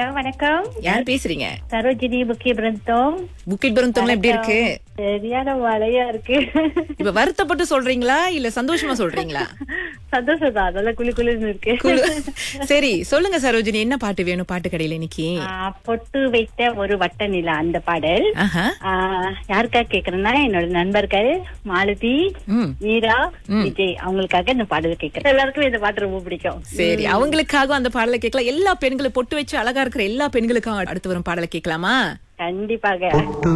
வணக்கம் யார் பேசுறீங்க சரோஜினி முக்கிய பிருந்தம் புக்கிட் பருந்தம்லாம் எப்படி இருக்கு சரியான மழையா இருக்கு இப்ப வருத்தப்பட்டு சொல்றீங்களா இல்ல சந்தோஷமா சொல்றீங்களா சந்தோஷம் தான் அதெல்லாம் குளி குளிர்னு இருக்கு குழு. சரி சொல்லுங்க சரோஜினி என்ன பாட்டு வேணும் பாட்டு கடையில இன்னைக்கு ஆ, பொட்டு வைத்த ஒரு வட்ட நிலா அந்த பாடல் ஆஹா ஆ, யாருக்கா கேக்குறேன்னா என்னோட நண்பர்கள் மாலதி ம் மீரா விஜய் அவங்களுக்காக இந்த பாடல் கேக்குறேன் எல்லாருக்கும் இந்த பாட்டு ரொம்ப பிடிக்கும் சரி அவங்களுக்காக அந்த பாடலை கேட்கலாம் எல்லா பெண்களும் பொட்டு வச்சு அழகா இருக்கிற எல்லா பெண்களுக்கும் அடுத்து வரும் பாடலை கேட்கலாமா கண்டிப்பாக பொட்டு